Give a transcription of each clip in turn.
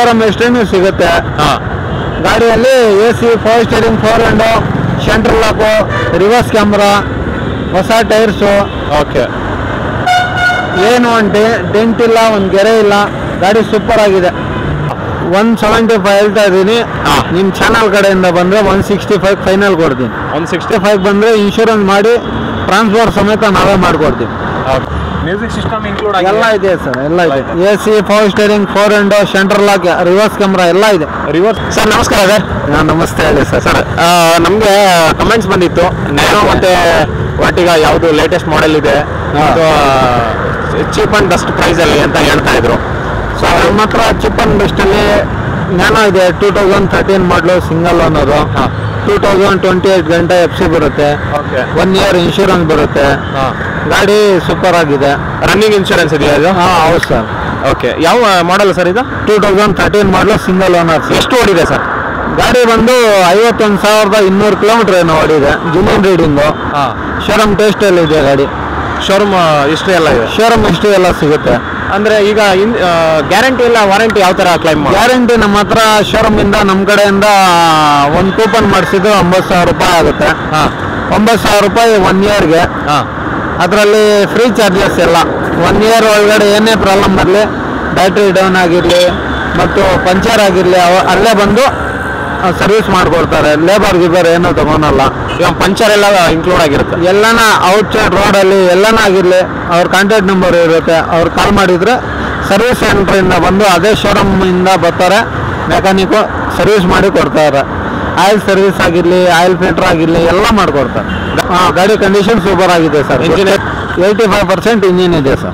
Showroom ಎಷ್ಟೇನು ಸಿಗುತ್ತೆ ಹಾಂ ಗಾಡಿಯಲ್ಲಿ A C four steering four window central lock reverse camera ಹೊಸ ಟೈರ್ಸು ಓಕೆ ಏನು ಒಂದು ಡೆಂಟ್ ಇಲ್ಲ ಒಂದು ಗೆರೆ ಇಲ್ಲ ಗಾಡಿ ಸೂಪರ್ ಆಗಿದೆ ಒನ್ ಸೆವೆಂಟಿ ಫೈವ್ ಹೇಳ್ತಾ ಇದ್ದೀನಿ ಹಾ. ನಿಮ್ಮ ಚಾನಲ್ ಕಡೆಯಿಂದ ಬಂದರೆ ಒನ್ ಸಿಕ್ಸ್ಟಿ ಫೈವ್ ಫೈನಲ್ ಕೊಡ್ತೀನಿ ಒನ್ ಸಿಕ್ಸ್ಟಿ ಸಿಕ್ಸ್ಟಿ ಫೈವ್ ಬಂದರೆ ಇನ್ಶೂರೆನ್ಸ್ ಮಾಡಿ ಟ್ರಾನ್ಸ್ಫರ್ ಸಮೇತ ನಾವೇ ಮಾಡಿಕೊಡ್ತೀವಿ ಮ್ಯೂಸಿಕ್ ಸಿಸ್ಟಮ್ ಇನ್ಕ್ಲೂಡ್ ಎಲ್ಲ ಇದೆ ಸರ್ ಎಲ್ಲ ಇದೆ A C four steering four window central lock reverse camera ಎಲ್ಲ ಇದೆ ರಿವರ್ಸ್ ಸರ್ ನಮಸ್ಕಾರ ಸರ್ ಹಾ, ನಮಸ್ತೆ ಹೇಳಿ ಸರ್ ಸರ್ ನಮಗೆ ಕಮೆಂಟ್ಸ್ ಬಂದಿತ್ತು ನ್ಯಾನೋ ಮತ್ತೆ ವಾಟಿಗ ಯಾವುದು ಲೇಟೆಸ್ಟ್ ಮಾಡೆಲ್ ಇದೆ ಹಾ. ಅಥವಾ ಚೀಪ್ ಅಂಡ್ ಬೆಸ್ಟ್ ಪ್ರೈಸಲ್ಲಿ ಅಂತ ಹೇಳ್ತಾ ಇದ್ರು ಸೊ ನಮ್ಮ ಹತ್ರ ಚಿಪ್ ಅಂಡ್ ಬೆಸ್ಟಲ್ಲಿ ನ್ಯಾನೋ ಇದೆ two thousand thirteen model single owner ಹಾ. ಟೂ ತೌಸಂಡ್ ಟ್ವೆಂಟಿ ಏಟ್ ಗಂಟೆ ಎಫ್ ಸಿ ಬರುತ್ತೆ ಓಕೆ ಒನ್ ಇಯರ್ ಇನ್ಶೂರೆನ್ಸ್ ಬರುತ್ತೆ ಗಾಡಿ ಸೂಪರ್ ಆಗಿದೆ ರನ್ನಿಂಗ್ ಇನ್ಶೂರೆನ್ಸ್ ಇದೆಯಾ ಇದು ಹಾಂ ಹೌದು ಸರ್ ಓಕೆ ಯಾವ ಮಾಡೆಲ್ ಸರ್ ಇದು two thousand thirteen model single owner ಎಷ್ಟು ಓಡಿದೆ ಸರ್ ಗಾಡಿ ಬಂದು ಐವತ್ತೊಂದು ಸಾವಿರದ ಇನ್ನೂರು ಕಿಲೋಮೀಟರ್ ಏನೋ ಓಡಿದೆ ಜುನಿಯನ್ ರೀಡಿಂಗು ಹಾಂ ಶೋರೂಮ್ ಟೇಸ್ಟಲ್ಲಿ ಇದೆ ಗಾಡಿ ಶೋರೂಮ್ ಹಿಸ್ಟ್ರಿ ಎಲ್ಲ ಇದೆ ಶೋರೂಮ್ ಹಿಸ್ಟ್ರಿ ಎಲ್ಲ ಸಿಗುತ್ತೆ ಅಂದ್ರೆ ಈಗ ಗ್ಯಾರಂಟಿ ಇಲ್ಲ ವಾರಂಟಿ ಯಾವ ತರ ಕ್ಲೈಮ್ ಗ್ಯಾರಂಟಿ ನಮ್ಮ ಹತ್ರ ಶೋರೂಮ್ ಇಂದ ನಮ್ಮ ಕಡೆಯಿಂದ ಒಂದು ಕೂಪನ್ ಮಾಡಿಸಿದ್ದು ಒಂಬತ್ತು ಸಾವಿರ ರೂಪಾಯಿ ಆಗುತ್ತೆ ಹಾಂ ಒಂಬತ್ತು ಸಾವಿರ ರೂಪಾಯಿ ಒನ್ ಇಯರ್ಗೆ ಹಾಂ ಅದರಲ್ಲಿ ಫ್ರೀ ಚಾರ್ಜಸ್ ಎಲ್ಲ ಒನ್ ಇಯರ್ ಒಳಗಡೆ ಏನೇ ಪ್ರಾಬ್ಲಮ್ ಬರಲಿ ಬ್ಯಾಟ್ರಿ ಡೌನ್ ಆಗಿರಲಿ ಮತ್ತು ಪಂಚರ್ ಆಗಿರಲಿ ಅಲ್ಲೇ ಬಂದು ಸರ್ವಿಸ್ ಮಾಡ್ಕೊಡ್ತಾರೆ ಲೇಬರ್ ಗಿಬರ್ ಏನೂ ತಗೊಳಲ್ಲ ಇವಾಗ ಪಂಚರ್ ಎಲ್ಲ ಇನ್ಕ್ಲೂಡ್ ಆಗಿರುತ್ತೆ ಎಲ್ಲನ ಔಟ್ ಸೈಡ್ ರೋಡಲ್ಲಿ ಎಲ್ಲನ ಆಗಿರಲಿ ಅವ್ರ ಕಾಂಟ್ಯಾಕ್ಟ್ ನಂಬರ್ ಇರುತ್ತೆ ಅವ್ರು ಕಾಲ್ ಮಾಡಿದರೆ ಸರ್ವಿಸ್ ಸೆಂಟ್ರಿಂದ ಬಂದು ಅದೇ ಶೋರೂಮಿಂದ ಬರ್ತಾರೆ ಮೆಕ್ಯಾನಿಕ್ಕು ಸರ್ವಿಸ್ ಮಾಡಿ ಕೊಡ್ತಾರೆ ಆಯಿಲ್ ಸರ್ವಿಸ್ ಆಗಿರಲಿ ಆಯಿಲ್ ಫಿಲ್ಟರ್ ಆಗಿರಲಿ ಎಲ್ಲ ಮಾಡಿಕೊಡ್ತಾರೆ ಹಾಂ ಗಾಡಿ ಕಂಡೀಷನ್ ಸೂಪರ್ ಆಗಿದೆ sir Engine- eighty five percent engine ಇದೆ ಸರ್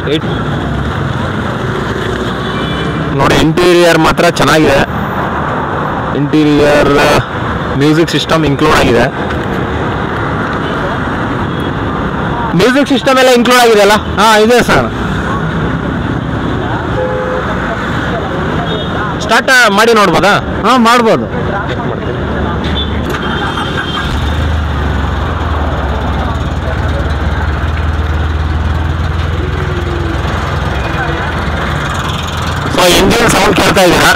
ನೋಡಿ ಇಂಟೀರಿಯರ್ ಮಾತ್ರ ಚೆನ್ನಾಗಿದೆ ಇಂಟೀರಿಯರ್ ಮ್ಯೂಸಿಕ್ ಸಿಸ್ಟಮ್ ಇನ್ಕ್ಲೂಡ್ ಆಗಿದೆ ಮ್ಯೂಸಿಕ್ ಸಿಸ್ಟಮ್ ಎಲ್ಲ ಇನ್ಕ್ಲೂಡ್ ಆಗಿದೆ ಅಲ್ಲ ಹಾಂ ಇದೆ ಸರ್ ಸ್ಟಾರ್ಟ್ ಮಾಡಿ ನೋಡ್ಬೋದಾ ಹಾಂ ಮಾಡ್ಬೋದು ಸೊ ಇಂಜಿನ್ ಸೌಂಡ್ ಕೇಳ್ತಾ ಇದ್ದೀರಾ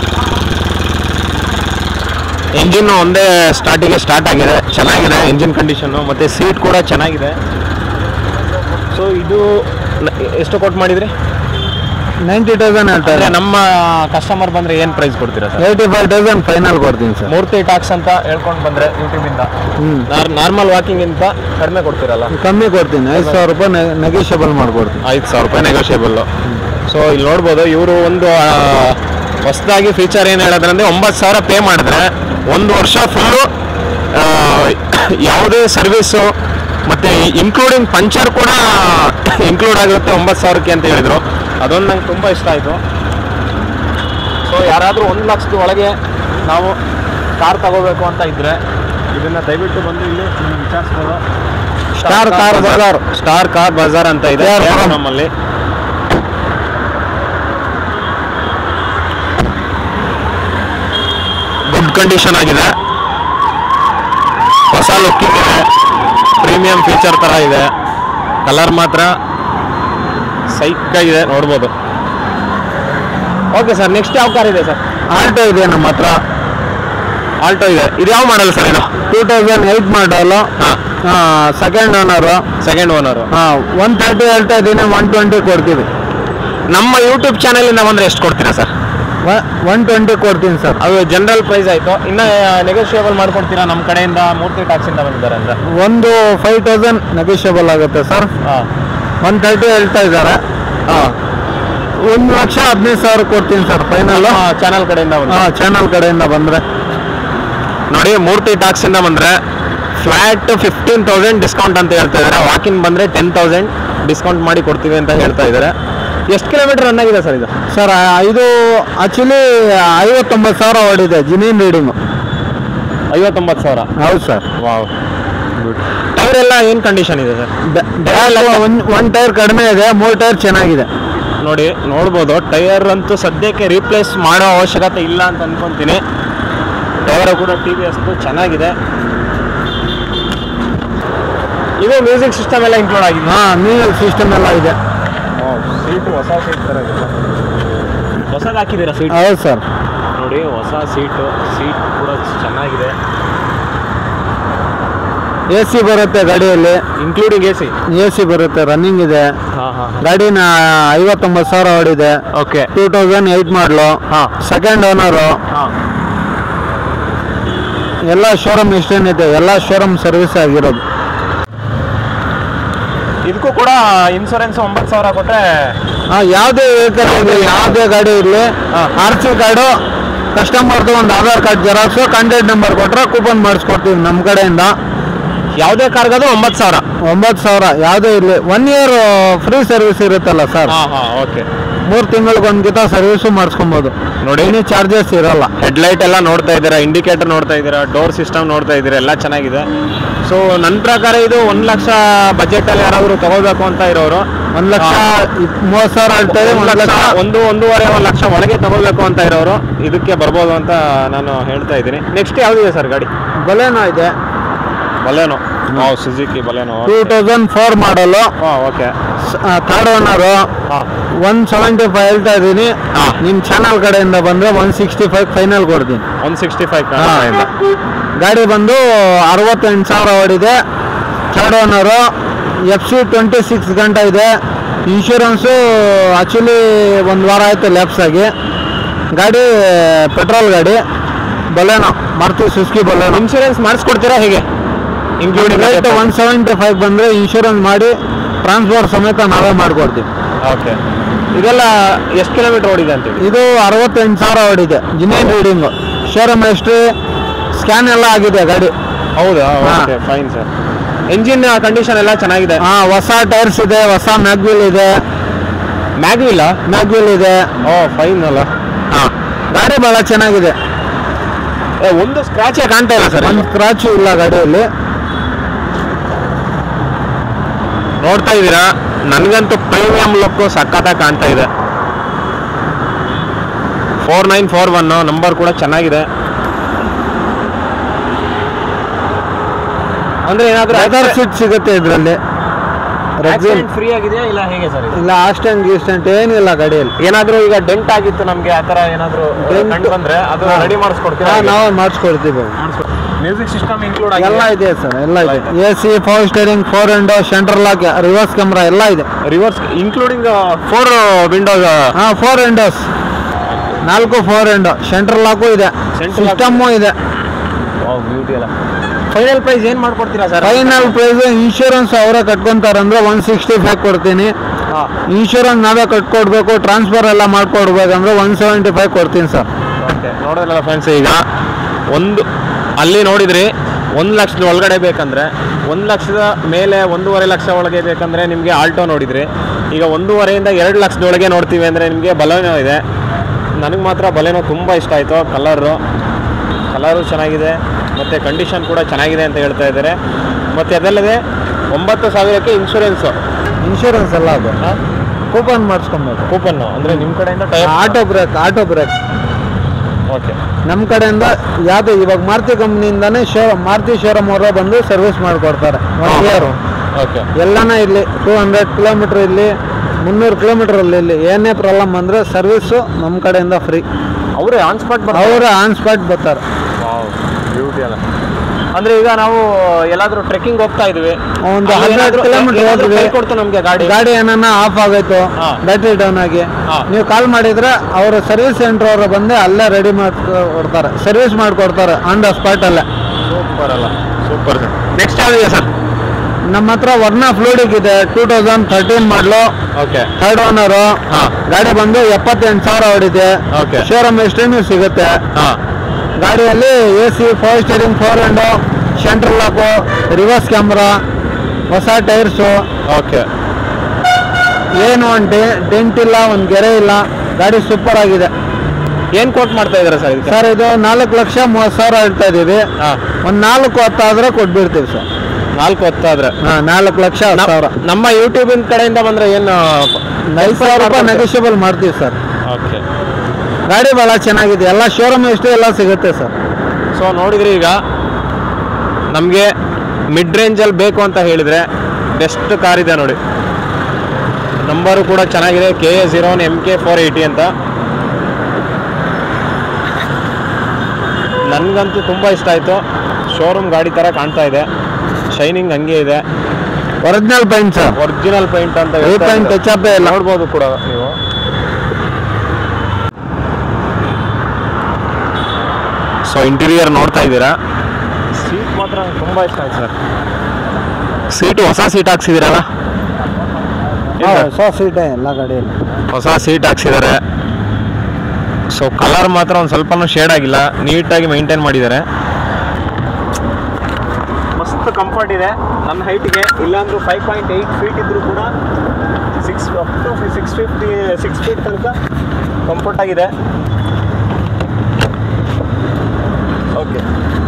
ಇಂಜಿನ್ ಒಂದೇ ಸ್ಟಾರ್ಟಿಗೆ ಸ್ಟಾರ್ಟ್ ಆಗಿದೆ ಚೆನ್ನಾಗಿದೆ ಇಂಜಿನ್ ಕಂಡೀಷನ್ನು ಮತ್ತು ಸೀಟ್ ಕೂಡ ಚೆನ್ನಾಗಿದೆ ಸೊ ಇದು ನ- ಎಷ್ಟು ಕೊಟ್ಟು ಮಾಡಿದ್ರಿ ನೈಂಟಿ ತೌಸಂಡ್ ಅಂದ್ರೆ ಹೇಳ್ತಾರೆ ನಮ್ಮ ಕಸ್ಟಮರ್ ಬಂದ್ರೆ ಏನು ಪ್ರೈಸ್ ಕೊಡ್ತೀರಾ sir eighty five thousand final ಕೊಡ್ತೀನಿ ಸರ್ ಮೂರ್ತಿ ಟಾಕ್ಸ್ ಅಂತ ಹೇಳ್ಕೊಂಡು ಬಂದ್ರೆ ಯೂಟ್ಯೂಬಿಂದ ಹ್ಞೂ ನಾರ್ಮಲ್ ವಾಕಿಂಗಿಂತ ಕಡಿಮೆ ಕೊಡ್ತೀರಲ್ಲ ಕಮ್ಮಿ ಕೊಡ್ತೀನಿ ಐದು ಸಾವಿರ ರೂಪಾಯಿ ನೆಗೋಷಿಯಬಲ್ ಮಾಡ್ಕೊಡ್ತೀನಿ ಐದು ಸಾವಿರ ರೂಪಾಯಿ ನೆಗೋಷಿಯಬಲ್ ಸೊ ಇಲ್ಲಿ ನೋಡ್ಬೋದು ಇವರು ಒಂದು ಹೊಸದಾಗಿ ಫೀಚರ್ ಏನು ಹೇಳೋದ್ರಂದ್ರೆ ಒಂಬತ್ತು ಸಾವಿರ ಪೇ ಮಾಡಿದ್ರೆ ಒಂದು ವರ್ಷ ಫುಲ್ಲು ಯಾವುದೇ ಸರ್ವಿಸು ಮತ್ತು ಇನ್ಕ್ಲೂಡಿಂಗ್ ಪಂಚರ್ ಕೂಡ ಇನ್ಕ್ಲೂಡ್ ಆಗುತ್ತೆ ಒಂಬತ್ತು ಸಾವಿರಕ್ಕೆ ಅಂತ ಹೇಳಿದರು ಅದೊಂದು ನಂಗೆ ತುಂಬ ಇಷ್ಟ ಆಯಿತು ಸೊ ಯಾರಾದರೂ ಒಂದು ಲಕ್ಷದ ಒಳಗೆ ನಾವು ಕಾರ್ ತಗೋಬೇಕು ಅಂತ ಇದ್ದರೆ ಇದನ್ನು ದಯವಿಟ್ಟು ಬಂದು ಇಲ್ಲಿ ನೀವು ವಿಚಾರಿಸ್ಬೋದು star car bazaar star car bazaar ಅಂತ ಇದೆ ಯಾರು? ಯಾರು ನಮ್ಮಲ್ಲಿ ಗುಡ್ ಕಂಡೀಷನ್ ಆಗಿದೆ ಹೊಸ ಲುಕ್ ಇದೆ ಪ್ರೀಮಿಯಂ ಫೀಚರ್ ಥರ ಇದೆ ಕಲರ್ ಮಾತ್ರ ಸೈಕ್ ಇದೆ ನೋಡ್ಬೋದು ಓಕೆ ಸರ್ ನೆಕ್ಸ್ಟ್ ಯಾವ ಕಾರ್ ಇದೆ ಸರ್ ಆಲ್ಟೋ ಇದೆ ನಮ್ಮ ಹತ್ರ ಆಲ್ಟೋ ಇದೆ ಇದು ಯಾವ ಮಾಡಲ್ ಸರ್ ಇದು ಟೂ ತೌಸಂಡ್ ಏಯ್ಟ್ ಮಾಡಲು ಹಾಂ ಸೆಕೆಂಡ್ ಓನರು ಸೆಕೆಂಡ್ ಓನರು ಹಾಂ ಒನ್ ತರ್ಟಿ ಹೇಳ್ತಾ ಇದ್ದೀನಿ ಒನ್ ಟ್ವೆಂಟಿ ಕೊಡ್ತೀವಿ ನಮ್ಮ ಯೂಟ್ಯೂಬ್ ಚಾನಲಿಂದ ಬಂದರೆ ಎಷ್ಟು ಕೊಡ್ತೀರಾ ಸರ್ ಒನ್ ಟ್ವೆಂಟಿ ಕೊಡ್ತೀನಿ ಸರ್ ಅದು ಜನರಲ್ ಪ್ರೈಸ್ ಆಯಿತು ಇನ್ನು ನೆಗೋಷಿಯೇಬಲ್ ಮಾಡ್ಕೊಡ್ತೀರಾ ನಮ್ಮ ಕಡೆಯಿಂದ ಮೂರ್ತಿ ಟ್ಯಾಕ್ಸಿಂದ ಬಂದಿದ್ದಾರೆ ಅಂದರೆ ಒಂದು ಫೈವ್ ತೌಸಂಡ್ ನೆಗೋಷಿಯಬಲ್ ಆಗುತ್ತೆ ಸರ್ ಹಾಂ ಒನ್ ತರ್ಟಿ ಹೇಳ್ತಾ ಇದ್ದಾರೆ ಹಾಂ ಒಂದು ಲಕ್ಷ ಹದಿನೈದು ಸಾವಿರ ಕೊಡ್ತೀನಿ ಸರ್ ಫೈನಲ್ ಚಾನಲ್ ಕಡೆಯಿಂದ ಬಂದು ಹಾಂ ಚಾನಲ್ ಕಡೆಯಿಂದ ಬಂದರೆ ನೋಡಿ ಮೂರ್ತಿ ಟ್ಯಾಕ್ಸಿಂದ ಬಂದರೆ ಫ್ಲ್ಯಾಟ್ ಫಿಫ್ಟೀನ್ ತೌಸಂಡ್ ಡಿಸ್ಕೌಂಟ್ ಅಂತ ಹೇಳ್ತಾ ಇದ್ದಾರೆ ವಾಕಿನ್ ಬಂದರೆ ಟೆನ್ ತೌಸಂಡ್ ಡಿಸ್ಕೌಂಟ್ ಮಾಡಿ ಕೊಡ್ತೀವಿ ಅಂತ ಹೇಳ್ತಾ ಇದ್ದಾರೆ ಎಷ್ಟು ಕಿಲೋಮೀಟರ್ ರನ್ ಆಗಿದೆ ಸರ್ ಇದು ಸರ್ ಇದು ಆ್ಯಕ್ಚುಲಿ ಐವತ್ತೊಂಬತ್ತು ಸಾವಿರ ಓಡಿದೆ ಜಿನಿಯನ್ ರೀಡಿಂಗು ಐವತ್ತೊಂಬತ್ತು ಸಾವಿರ ಹೌದು ಸರ್ ವಾವ್ ಟೈರ್ ಎಲ್ಲ ಏನು ಕಂಡೀಷನ್ ಇದೆ ಸರ್ ಒಂದು ಒನ್ ಟೈರ್ ಕಡಿಮೆ ಇದೆ ಮೂರು ಟೈರ್ ಚೆನ್ನಾಗಿದೆ ನೋಡಿ ನೋಡ್ಬೋದು ಟೈರ್ ಅಂತೂ ಸದ್ಯಕ್ಕೆ ರೀಪ್ಲೇಸ್ ಮಾಡೋ ಅವಶ್ಯಕತೆ ಇಲ್ಲ ಅಂತ ಅನ್ಕೊಂತೀನಿ ಟೈರ್ ಕೂಡ ಟಿ ವಿ ಎಸ್ದು ಚೆನ್ನಾಗಿದೆ ಇದು ಮ್ಯೂಸಿಕ್ ಸಿಸ್ಟಮ್ ಎಲ್ಲ ಇನ್ಕ್ಲೂಡ್ ಆಗಿದೆ ಹಾಂ ಮ್ಯೂಸಿಕ್ ಸಿಸ್ಟಮ್ ಎಲ್ಲ ಇದೆ ಸೀಟು ಹೊಸ ಸೀಟ್ ಥರ ಇದೆ ಹೊಸದು ಹಾಕಿದ್ದೀರಾ ಸೀಟ್ ಹೌದು ಸರ್ ನೋಡಿ ಹೊಸ ಸೀಟು ಸೀಟ್ ಕೂಡ ಚೆನ್ನಾಗಿದೆ ಎ ಸಿ ಬರುತ್ತೆ ಗಾಡಿಯಲ್ಲಿ including A C A C ಬರುತ್ತೆ ರನ್ನಿಂಗ್ ಇದೆ ಹಾಂ ಹಾಂ ಗಾಡಿನ ಐವತ್ತೊಂಬತ್ತು ಸಾವಿರ ಓಡಿದೆ okay two thousand eight model ಹಾಂ ಸೆಕೆಂಡ್ ಓನರು ಹಾಂ ಎಲ್ಲ ಶೋರೂಮ್ ಇಷ್ಟೇನಿದೆ ಎಲ್ಲ ಶೋರೂಮ್ ಸರ್ವಿಸ್ ಆಗಿರೋದು ಇದಕ್ಕೂ ಕೂಡ ಇನ್ಸೂರೆನ್ಸ್ ಒಂಬತ್ತು ಸಾವಿರ ಕೊಟ್ಟರೆ ಹಾಂ ಯಾವುದೇ ವೆಹಿಕಲ್ ಇರಲಿ ಯಾವುದೇ ಗಾಡಿ ಇರಲಿ ಹಾ. ಆರ್ ಸಿ ಕಾರ್ಡು ಕಸ್ಟಮರ್ದು ಒಂದು Aadhaar card xerox contact number ಕೊಟ್ಟರೆ ಕೂಪನ್ ಮಾಡಿಸ್ಕೊಡ್ತೀವಿ ನಮ್ಮ ಕಡೆಯಿಂದ ಯಾವುದೇ ಕಾರ್ಗದು ಒಂಬತ್ತು ಸಾವಿರ ಒಂಬತ್ತು ಸಾವಿರ ಯಾವುದೇ ಇರಲಿ ಒನ್ ಇಯರ್ ಫ್ರೀ ಸರ್ವಿಸ್ ಇರುತ್ತಲ್ಲ ಸರ್ ಹಾಂ ಹಾಂ ಓಕೆ ಮೂರು ತಿಂಗಳಿಗೊಂದ್ಗಿತ ಸರ್ವಿಸು ಮಾಡಿಸ್ಕೊಬೋದು ನೋಡಿ. ಎನಿ ಚಾರ್ಜಸ್ ಇರಲ್ಲ ಹೆಡ್ಲೈಟ್ ಎಲ್ಲ ನೋಡ್ತಾ ಇದ್ದೀರಾ ಇಂಡಿಕೇಟರ್ ನೋಡ್ತಾ ಇದ್ದೀರಾ ಡೋರ್ ಸಿಸ್ಟಮ್ ನೋಡ್ತಾ ಇದ್ದೀರಾ ಎಲ್ಲ ಚೆನ್ನಾಗಿದೆ ಸೊ ನನ್ನ ಪ್ರಕಾರ ಇದು ಒಂದು ಲಕ್ಷ ಬಜೆಟಲ್ಲಿ ಯಾರಾದರೂ ತಗೋಬೇಕು ಅಂತ ಇರೋರು ಒಂದು ಲಕ್ಷ ಹಾ. ಇಪ್- ಮೂವತ್ತು ಸಾವಿರ ಹೇಳ್ತೇವೆ ಒಂದು ಒಂದು ಲಕ್ಷ ಲಕ್ಷ ಒಂದು ಒಂದೂವರೆ ಒಂದು ಲಕ್ಷ ಒಳಗೆ ತಗೋಬೇಕು ಅಂತ ಇರೋರು ಇದಕ್ಕೆ ಬರ್ಬೋದು ಅಂತ ನಾನು ಹೇಳ್ತಾ ಇದ್ದೀನಿ ನೆಕ್ಸ್ಟ್ ಯಾವುದಿದೆ ಸರ್ ಗಾಡಿ ಬಲೇನೋ ಇದೆ ಬಲೇನೋ ಹಾಂ Suzuki Baleno two thousand four model ಹಾಂ ಓಕೆ ಥರ್ಡ್ ಓನರು ಹಾಂ ಒನ್ ಸೆವೆಂಟಿ ಫೈವ್ ಹೇಳ್ತಾ ಇದ್ದೀನಿ ಹಾ. ನಿಮ್ಮ ಚಾನಲ್ ಕಡೆಯಿಂದ ಬಂದರೆ ಒನ್ ಸಿಕ್ಸ್ಟಿ ಫೈವ್ ಫೈನಲ್ ಕೊಡ್ತೀನಿ ಒನ್ ಸಿಕ್ಸ್ಟಿ ಫೈವ್ ಹಾ. ಗಾಡಿ ಬಂದು ಅರವತ್ತೆಂಟು ಸಾವಿರ ಓಡಿದೆ third owner F C twenty six ಗಂಟೆ ಇದೆ ಇನ್ಶೂರೆನ್ಸು ಆ್ಯಕ್ಚುಲಿ ಒಂದು ವಾರ ಆಯಿತು ಲ್ಯಾಪ್ಸ್ ಆಗಿ ಗಾಡಿ ಪೆಟ್ರೋಲ್ ಗಾಡಿ ಬಲೇನೋ ಮಾರುತಿ ಸುಸ್ಕಿ ಬಲೇನೋ ಇನ್ಶೂರೆನ್ಸ್ ಮಾಡಿಸ್ಕೊಡ್ತೀರಾ ಹೇಗೆ including rate one seventy five ಬಂದರೆ ಇನ್ಶೂರೆನ್ಸ್ ಮಾಡಿ ಟ್ರಾನ್ಸ್ಫರ್ ಸಮೇತ ನಾವೇ ಮಾಡಿಕೊಡ್ತೀವಿ ಓಕೆ ಇದೆಲ್ಲ ಎಷ್ಟು ಕಿಲೋಮೀಟರ್ ಓಡಿದೆ ಅಂತೀವಿ ಇದು ಅರವತ್ತೆಂಟು ಸಾವಿರ ಓಡಿದೆ genuine reading showroom history scan ಎಲ್ಲ ಆಗಿದೆ ಗಾಡಿ ಹೌದಾ ಹಾ. Okay fine sir engine condition ಎಲ್ಲ ಚೆನ್ನಾಗಿದೆ ಹಾ ಹೊಸ ಟೈರ್ಸ್ ಇದೆ ಹೊಸ ಮ್ಯಾಗ್ವಿಲ್ ಇದೆ ಮ್ಯಾಗ್ವಿಲ್ಲ ಮ್ಯಾಗ್ವಿಲ್ ಇದೆ ಓ ಫೈನ್ ಅಲ್ಲ ಗಾಡಿ ಬಹಳ ಚೆನ್ನಾಗಿದೆ ಏ, ಒಂದು ಸ್ಕ್ರಾಚೇ ಕಾಣ್ತಾ ಇಲ್ಲ ಸರ್ ಒಂದು ಸ್ಕ್ರಾಚು ಇಲ್ಲ ಗಾಡಿಯಲ್ಲಿ ನೋಡ್ತಾ ಇದ್ದೀರಾ ನನಗಂತೂ ಪ್ರೀಮಿಯಂ ಲುಕ್ ಸಖತ್ತಾಗಿ ಕಾಣ್ತಾ ಇದೆ four nine four one number ಕೂಡ ಚೆನ್ನಾಗಿದೆ ಅಂದ್ರೆ ಏನಾದ್ರೂ ಲೆದರ್ ಸೀಟ್ ಸಿಗುತ್ತೆ ಇದರಲ್ಲಿ ಫ್ರೀ ಆಗಿದೆಯಾ ಇಲ್ಲ ಹೇಗೆ ಸರ್ ಇಲ್ಲ ಆಸ್ಟೆಂಟ್ ಗೀಸ್ಟೆಂಟ್ ಏನಿಲ್ಲ ಗಾಡಿಯಲ್ಲಿ ಏನಾದ್ರೂ ಈಗ ಡೆಂಟ್ ಆಗಿತ್ತು ನಮ್ಗೆ ಆ ತರ ಏನಾದ್ರೂ Dent- ಕಂಡು ಬಂದ್ರೆ ಅದು ಹಾ. ರೆಡಿ ಮಾಡಿಸ್ಕೊಡ್ತೀರಾ ಹಾ, ನಾವೇ ಮಾಡಿಸ್ಕೊಡ್ತೀವಿ ಮ್ಯೂಸಿಕ್ ಸಿಸ್ಟಮ್ ಇನ್ಕ್ಲೂಡ್ ಎಲ್ಲ ಆಗಿದೆ ಇದೆ ಸರ್ ಎಲ್ಲ ಇದೆ ಎಲ್ಲ A C four steering four window central lock reverse camera ಎಲ್ಲ ಇದೆ ರಿವರ್ಸ್ ಇನ್ಕ್ಲೂಡಿಂಗ್ ಫೋರ್ ವಿಂಡೋಸ್ ಹಾ ಫೋರ್ ವಿಂಡೋಸ್ ನಾಲ್ಕು ಫೋರ್ ವಿಂಡೋ ಸೆಂಟ್ರಲ್ ಲಾಕು ಇದೆ Central lock ಸಿಸ್ಟಮ್ಮು ಇದೆ ಬ್ಯೂಟಿ ಅಲ್ಲ ಫೈನಲ್ ಪ್ರೈಸ್ ಏನ್ ಮಾಡ್ಕೊಡ್ತೀರಾ ಸರ್ ಫೈನಲ್ ಪ್ರೈಸ್ ಇನ್ಶೂರೆನ್ಸ್ ಅವರೇ ಕಟ್ಕೊಂತಾರಂದ್ರೆ ಒನ್ ಸಿಕ್ಸ್ಟಿ ಫೈವ್ ಕೊಡ್ತೀನಿ ಇನ್ಶೂರೆನ್ಸ್ ನಾವೇ ಕಟ್ಕೊಡ್ಬೇಕು ಟ್ರಾನ್ಸ್ಫರ್ ಎಲ್ಲ ಮಾಡ್ಕೊಡ್ಬೇಕಂದ್ರೆ ಒನ್ ಸೆವೆಂಟಿ ಫೈವ್ ಕೊಡ್ತೀನಿ ಸರ್ ಓಕೆ ನೋಡೋದಲ್ಲ ಫ್ರೆಂಡ್ಸ್ ಈಗ ಒಂದು ಅಲ್ಲಿ ನೋಡಿದ್ರಿ ಒಂದು ಲಕ್ಷದ ಒಳಗಡೆ ಬೇಕಂದ್ರೆ ಒಂದು ಲಕ್ಷದ ಮೇಲೆ ಒಂದೂವರೆ ಲಕ್ಷ ಒಳಗೆ ಬೇಕಂದ್ರೆ ನಿಮಗೆ ಆಲ್ಟೋ ನೋಡಿದ್ರಿ ಈಗ ಒಂದೂವರೆಯಿಂದ ಎರಡು ಲಕ್ಷದೊಳಗೆ ನೋಡ್ತೀವಿ ಅಂದರೆ ನಿಮಗೆ ಬಲೆನೋ ಇದೆ ನನಗೆ ಮಾತ್ರ ಬಲೆನೋ ತುಂಬ ಇಷ್ಟ ಆಯಿತು ಕಲರು ಕಲರು ಚೆನ್ನಾಗಿದೆ ಮತ್ತು ಕಂಡೀಷನ್ ಕೂಡ ಚೆನ್ನಾಗಿದೆ ಅಂತ ಹೇಳ್ತಾ ಇದ್ದಾರೆ ಮತ್ತು ಅದಲ್ಲದೆ ಒಂಬತ್ತು ಸಾವಿರಕ್ಕೆ ಇನ್ಶೂರೆನ್ಸು ಇನ್ಶೂರೆನ್ಸ್ ಎಲ್ಲ ಅದು ಕೂಪನ್ ಮಾಡಿಸ್ಕೊಬೇಕು ಕೂಪನ್ನು ಅಂದರೆ ನಿಮ್ಮ ಕಡೆಯಿಂದ type auto brake auto brake okay ನಮ್ಮ ಕಡೆಯಿಂದ ಯಾವುದು ಇವಾಗ ಮಾರುತಿ ಕಂಪ್ನಿಯಿಂದಾನೇ ಶೋ ಮಾರುತಿ ಶೋರೂಮ್ ಅವರೇ ಬಂದು ಸರ್ವಿಸ್ ಮಾಡಿಕೊಡ್ತಾರೆ ಒನ್ ಇಯರು ಓಕೆ ಎಲ್ಲನೇ ಇರಲಿ ಟೂ ಹಂಡ್ರೆಡ್ ಕಿಲೋಮೀಟ್ರ್ ಇರಲಿ ಮುನ್ನೂರು ಕಿಲೋಮೀಟ್ರಲ್ಲಿ ಇರಲಿ ಏನೇ ಪ್ರಾಬ್ಲಮ್ ಬಂದರೆ ಸರ್ವಿಸು ನಮ್ಮ ಕಡೆಯಿಂದ ಫ್ರೀ ಅವರೇ ಆನ್ ಸ್ಪಾಟ್ ಅವರೇ ಆನ್ ಸ್ಪಾಟ್ ಬರ್ತಾರೆ ಬ್ಯೂಟಿ ಅಲ್ಲ ಅಂದ್ರೆ ಈಗ ನಾವು ಎಲ್ಲಾದ್ರೂ ಟ್ರೆಕ್ಕಿಂಗ್ ಹೋಗ್ತಾ ಇದೀವಿ ಒಂದು ಅಲ್ಲಿ ಹನ್ನೆರಡು ಏನಾದ್ರೂ- ಕಿಲೋಮೀಟರ್ ಏನಾದ್ರೂ ಹೋದ್ವಿ ಕೈ ಕೊಡ್ತು ನಮ್ಗೆ ಗಾಡಿ ಗಾಡಿ ಏನಾನ ಆಫ್ ಆಗೋಯ್ತು ಹಾ. ಬ್ಯಾಟ್ರಿ ಡೌನ್ ಆಗಿ ಹಾ. ನೀವು ಕಾಲ್ ಮಾಡಿದ್ರೆ ಅವರು ಸರ್ವಿಸ್ ಸೆಂಟರ್ ಅವರು ಬಂದು ಅಲ್ಲೇ ರೆಡಿ ಮಾಡ್ಕೊಡ್ತಾರೆ ಸರ್ವಿಸ್ ಮಾಡಿಕೊಡ್ತಾರೆ ಆನ್ ದ ಸ್ಪಾಟ್ ಅಲ್ಲೇ ಸೂಪರ್ ಅಲ್ಲ ಸೂಪರ್ ಸರ್ ನೆಕ್ಸ್ಟ್ ಯಾವ್ದಿದೆ ಸರ್ ನಮ್ಮ ಹತ್ರ ವರ್ಣ ಫ್ಲೂಡಿಕ್ ಇದೆ ಟೂ ತೌಸಂಡ್ ಥರ್ಟೀನ್ ಮಾಡಲು ಓಕೆ ಥರ್ಡ್ ಓನರು ಹಾ. ಗಾಡಿ ಬಂದು ಎಪ್ಪತ್ತೆಂಟು ಸಾವಿರ ಹೊಡಿದೆ Okay. ಶೋರೂಮ್ ಎಷ್ಟೇನು ಸಿಗುತ್ತೆ ಹಾ ಗಾಡಿಯಲ್ಲಿ A C four steering four window central lock reverse camera ಹೊಸ ಟೈರ್ಸು ಓಕೆ ಏನು ಒಂದು ಡೆಂಟ್ ಇಲ್ಲ ಒಂದು ಗೆರೆ ಇಲ್ಲ ಗಾಡಿ ಸೂಪರ್ ಆಗಿದೆ ಏನ್ ಕೋಟ್ ಮಾಡ್ತಾ ಇದಾರೆ ಸರ್ ಇದಕ್ಕೆ ಸರ್ ಇದು ನಾಲ್ಕು ಲಕ್ಷ ಮೂವತ್ತು ಸಾವಿರ ಹೇಳ್ತಾ ಇದ್ದೀವಿ ಹಾ ಒಂದು ನಾಲ್ಕು ಹತ್ತಾದ್ರೆ ಕೊಟ್ಬಿಡ್ತೀವಿ ಸರ್ ನಾಲ್ಕು ಹೊತ್ತಾದ್ರೆ ಹಾಂ ನಾಲ್ಕು ಲಕ್ಷ ಹತ್ತು ಸಾವಿರ ನಮ್ಮ ಯೂಟ್ಯೂಬಿನ ಕಡೆಯಿಂದ ಬಂದ್ರೆ ಏನು ಐದು ಸಾವಿರ ರೂಪಾಯಿ ನೆಗೋಷಿಯಬಲ್ ಮಾಡ್ತೀವಿ ಸರ್ ಓಕೆ ಗಾಡಿ ಭಾಳ ಚೆನ್ನಾಗಿದೆ ಎಲ್ಲ ಶೋರೂಮ್ ಎಷ್ಟು ಎಲ್ಲ ಸಿಗುತ್ತೆ ಸರ್ ಸೊ ನೋಡಿದ್ರಿ ಈಗ ನಮಗೆ ಮಿಡ್ ರೇಂಜಲ್ಲಿ ಬೇಕು ಅಂತ ಹೇಳಿದರೆ ಬೆಸ್ಟ್ ಕಾರ್ ಇದೆ ನೋಡಿ ನಂಬರು ಕೂಡ ಚೆನ್ನಾಗಿದೆ K A zero one M K four eighty ಅಂತ ನನಗಂತೂ ತುಂಬ ಇಷ್ಟ ಆಯಿತು ಶೋರೂಮ್ ಗಾಡಿ ಥರ ಕಾಣ್ತಾ ಇದೆ ಶೈನಿಂಗ್ ಹಂಗೆ ಇದೆ original paint sir original paint ಅಂತ ಈ ಹೇಳ್ತಾ ಪೈಂಟ್ ಇದ್ದಾರೆ. ಟಚ್ ಇಲ್ಲ ನೋಡ್ಬೋದು ಕೂಡ ನೀವು ಸೊ ಇಂಟೀರಿಯರ್ ನೋಡ್ತಾ ಇದ್ದೀರಾ ಸೀಟ್ ಮಾತ್ರ ತುಂಬ ಇಷ್ಟ ಆಯ್ತು ಸರ್ ಸೀಟು ಹೊಸ ಸೀಟ್ ಹಾಕ್ಸಿದ್ದೀರಲ್ಲ ಹೊಸ ಸೀಟೇ ಎಲ್ಲ ಗಾಡಿಯಲ್ಲಿ ಹೊಸ ಸೀಟ್ ಹಾಕ್ಸಿದ್ದಾರೆ ಸೊ ಕಲರ್ ಮಾತ್ರ ಒಂದು ಸ್ವಲ್ಪನೂ ಶೇಡ್ ಆಗಿಲ್ಲ ನೀಟಾಗಿ ಮೈಂಟೈನ್ ಮಾಡಿದ್ದಾರೆ ಮಸ್ತ್ ಕಂಫರ್ಟ್ ಇದೆ ನನ್ನ ಹೈಟಿಗೆ ಇಲ್ಲಾಂದ್ರೂ ಫೈವ್ ಪಾಯಿಂಟ್ ಏಯ್ಟ್ ಫೀಟ್ ಇದ್ರೂ ಕೂಡ six up to six fifty six feet ತನಕ ಕಂಫರ್ಟ್ ಆಗಿದೆ ಓಕೆ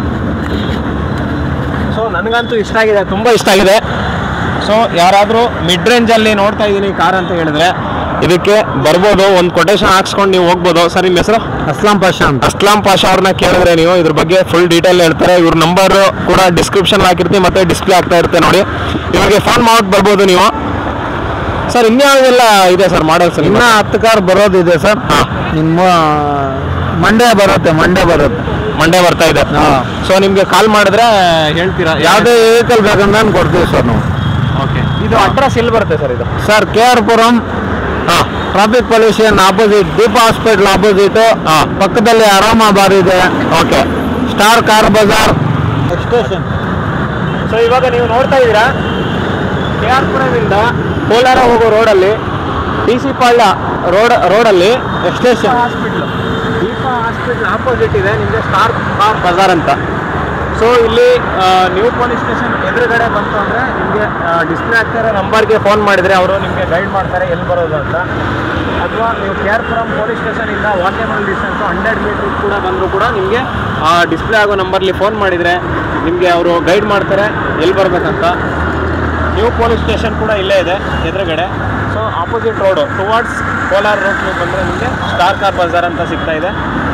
ಸೊ ನನಗಂತೂ ಇಷ್ಟ ಆಗಿದೆ ತುಂಬ ಇಷ್ಟ ಆಗಿದೆ ಸೊ ಯಾರಾದರೂ ಮಿಡ್ ರೇಂಜಲ್ಲಿ ನೋಡ್ತಾ ಇದ್ದೀನಿ ಕಾರ್ ಅಂತ ಹೇಳಿದ್ರೆ ಇದಕ್ಕೆ ಬರ್ಬೋದು ಒಂದು ಕೊಟೇಶನ್ ಹಾಕ್ಸ್ಕೊಂಡು ನೀವು ಹೋಗ್ಬೋದು ಸರ್ ನಿಮ್ಮ ಹೆಸರು ಅಸ್ಲಾಂ ಪಾಷಾ ಅಂತ ಅಸ್ಲಾಂ ಪಾಷಾ ಅವ್ರನ್ನ ಕೇಳಿದ್ರೆ ನೀವು ಇದ್ರ ಬಗ್ಗೆ ಫುಲ್ ಡೀಟೇಲ್ ಹೇಳ್ತಾರೆ ಇವ್ರ ನಂಬರ್ ಕೂಡ ಡಿಸ್ಕ್ರಿಪ್ಷನ್ ಹಾಕಿರ್ತೀವಿ ಮತ್ತೆ ಡಿಸ್ಪ್ಲೇ ಆಗ್ತಾ ಇರುತ್ತೆ ನೋಡಿ ಇವ್ರಿಗೆ ಫೋನ್ ಮಾಡ್ಬಿಟ್ಟು ಬರ್ಬೋದು ನೀವು ಸರ್ ಇನ್ಯಾವುದೆಲ್ಲ ಇದೆ ಸರ್ ಮಾಡಲ್ಸ್ ಇನ್ನ ಹತ್ತು ಕಾರ್ ಬರೋದಿದೆ ಸರ್ ಹಾಂ ನಿಮ್ಮ ಮಂಡೇ ಬರುತ್ತೆ ಮಂಡೇ ಬರುತ್ತೆ ಮಂಡೇ ಬರ್ತಾ ಇದೆ ಹಾ. ಸೊ ನಿಮಗೆ ಕಾಲ್ ಮಾಡಿದ್ರೆ ಹೇಳ್ತೀರಾ ಯಾವುದೇ ವೆಹಿಕಲ್ ಬೇಕಂದ್ರೆ ಕೊಡ್ತೀವಿ ಸರ್ ನಾವು ಓಕೆ ಇದು ಅಡ್ರೆಸ್ ಎಲ್ಲಿ ಬರುತ್ತೆ ಸರ್ ಇದು ಸರ್ ಕೆ ಆರ್ ಪುರಂ ಹಾಂ traffic pollution opposite Deepa hospital opposite ಹಾ. ಪಕ್ಕದಲ್ಲಿ ಆರಾಮ ಬಾರ್ ಇದೆ okay star car bazaar station so ಇವಾಗ ನೀವು ನೋಡ್ತಾ ಇದ್ದೀರಾ ಕೆ ಆರ್ ಪುರಮಿಂದ ಕೋಲಾರ ಹೋಗೋ ರೋಡಲ್ಲಿ ಡಿ ಸಿ ಪಾಳ್ಯ ರೋಡ್ ರೋಡಲ್ಲಿ station hospital Deepa hospital opposite ಇದೆ ನಿಮಗೆ ಸ್ಟಾರ್ ಕಾರ್ ಬಜಾರ್ ಅಂತ ಸೊ ಇಲ್ಲಿ ಆ, ನ್ಯೂ ಪೊಲೀಸ್ ಸ್ಟೇಷನ್ ಎದುರುಗಡೆ ಬಂತು ಅಂದರೆ ನಿಮಗೆ ಡಿಸ್ಪ್ಲೇ ಆಗ್ತಾ ಇರೋ ನಂಬರ್ಗೆ ಫೋನ್ ಮಾಡಿದರೆ ಅವರು ನಿಮಗೆ ಗೈಡ್ ಮಾಡ್ತಾರೆ ಎಲ್ಲಿ ಬರೋದು ಅಂತ ಅಥವಾ ನೀವು ಕೆ ಆರ್ ಪುರಂ ಪೊಲೀಸ್ ಸ್ಟೇಷನಿಂದ ವಾಕೇಬಲ್ ಡಿಸ್ಟೆನ್ಸು ಹಂಡ್ರೆಡ್ ಮೀಟರ್ ಕೂಡ ಬಂದರೂ ಕೂಡ ನಿಮಗೆ ಡಿಸ್ಪ್ಲೇ ಆಗೋ ನಂಬರ್ಲಿ ಫೋನ್ ಮಾಡಿದರೆ ನಿಮಗೆ ಅವರು ಗೈಡ್ ಮಾಡ್ತಾರೆ ಎಲ್ಲಿ ಬರಬೇಕಂತ ನ್ಯೂ ಪೊಲೀಸ್ ಸ್ಟೇಷನ್ ಕೂಡ ಇಲ್ಲೇ ಇದೆ ಎದುರುಗಡೆ so opposite road towards Kolar road ನೀವು ಬಂದರೆ ನಿಮಗೆ ಸ್ಟಾರ್ ಕಾರ್ ಬಜಾರ್ ಅಂತ ಸಿಗ್ತಾ ಇದೆ